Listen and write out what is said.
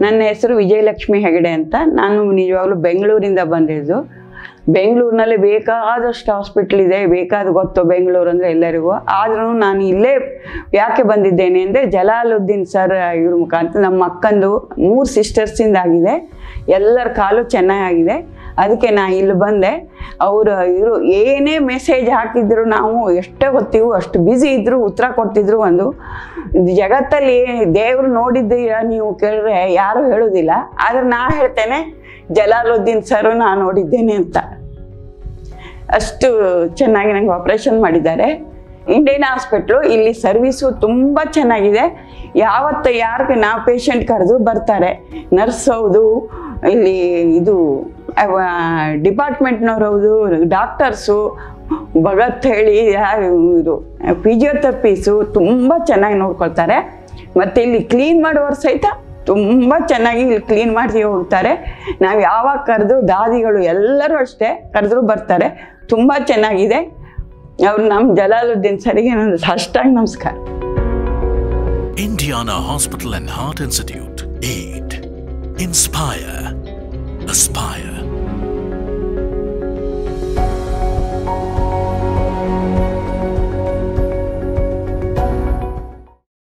ನನ್ನ ಹೆಸರು ವಿಜಯಲಕ್ಷ್ಮಿ ಹೆಗಡೆ ಅಂತ ನಾನು ನಿಜವಾಗ್ಲೂ ಬೆಂಗಳೂರಿಂದ ಬಂದಿದ್ದು ಬೆಂಗಳೂರಿನಲ್ಲಿ ಬೇಕಾದಷ್ಟು ಹಾಸ್ಪಿಟ್ಲ್ ಇದೆ ಬೇಕಾದ ಗೊತ್ತು ಬೆಂಗಳೂರು ಅಂದರೆ ಎಲ್ಲರಿಗೂ ಆದ್ರೂ ನಾನು ಇಲ್ಲೇ ಯಾಕೆ ಬಂದಿದ್ದೇನೆ ಅಂದರೆ ಜಲಾಲುದ್ದೀನ್ ಸರ್ ಇವ್ರ ಮುಖಾಂತರ ನಮ್ಮ ಅಕ್ಕಂದು ಮೂರು ಸಿಸ್ಟರ್ಸಿಂದ ಆಗಿದೆ ಎಲ್ಲರ ಕಾಲು ಚೆನ್ನಾಗಿದೆ ಅದಕ್ಕೆ ನಾ ಇಲ್ಲಿ ಬಂದೆ ಅವರು ಇವರು ಏನೇ ಮೆಸೇಜ್ ಹಾಕಿದ್ರು ನಾವು ಎಷ್ಟೇ ಗೊತ್ತೀವೋ ಅಷ್ಟು ಬ್ಯುಸಿ ಇದ್ರು ಉತ್ತರ ಕೊಡ್ತಿದ್ರು ಒಂದು ಜಗತ್ತಲ್ಲಿ ದೇವರು ನೋಡಿದ್ದೀರಾ ನೀವು ಕೇಳಿದ್ರೆ ಯಾರು ಹೇಳೋದಿಲ್ಲ ಆದ್ರೆ ನಾ ಹೇಳ್ತೇನೆ ಜಲಾಲುದ್ದೀನ್ ಸರ್ ನಾ ನೋಡಿದ್ದೇನೆ ಅಂತ ಅಷ್ಟು ಚೆನ್ನಾಗಿ ನಂಗೆ ಆಪ್ರೇಷನ್ ಮಾಡಿದ್ದಾರೆ ಇಂಡಿಯನ್ ಹಾಸ್ಪಿಟ್ಲು ಇಲ್ಲಿ ಸರ್ವಿಸು ತುಂಬ ಚೆನ್ನಾಗಿದೆ ಯಾವತ್ತು ಯಾರಿಗೆ ನಾವು ಪೇಷಂಟ್ ಕರೆದು ಬರ್ತಾರೆ ನರ್ಸ್ ಹೌದು ಇಲ್ಲಿ ಇದು ಡಿಪಾರ್ಟ್ಮೆಂಟ್ನವ್ರು ಹೌದು ಡಾಕ್ಟರ್ಸು ಭಗತ್ ಹೇಳಿ ಯಾರು ಇದು ಫಿಸಿಯೋಥೆರಪಿಸು ತುಂಬ ಚೆನ್ನಾಗಿ ನೋಡ್ಕೊಳ್ತಾರೆ ಮತ್ತು ಇಲ್ಲಿ ಕ್ಲೀನ್ ಮಾಡೋರು ಸಹಿತ ತುಂಬ ಚೆನ್ನಾಗಿ ಇಲ್ಲಿ ಕ್ಲೀನ್ ಮಾಡಿ ಹೋಗ್ತಾರೆ ನಾವು ಯಾವಾಗ ಕರೆದು ದಾದಿಗಳು ಎಲ್ಲರೂ ಅಷ್ಟೇ ಕರೆದ್ರು ಬರ್ತಾರೆ ತುಂಬ ಚೆನ್ನಾಗಿದೆ ಅವ್ರು ನಮ್ಮ ಜಲಾಲುದ್ದೀನ್ ಸರಿಗೆ ನನ್ನ ಅಷ್ಟಾಗಿ ನಮಸ್ಕಾರ Indiana Hospital and Heart Institute. Aid. Inspire. Aspire.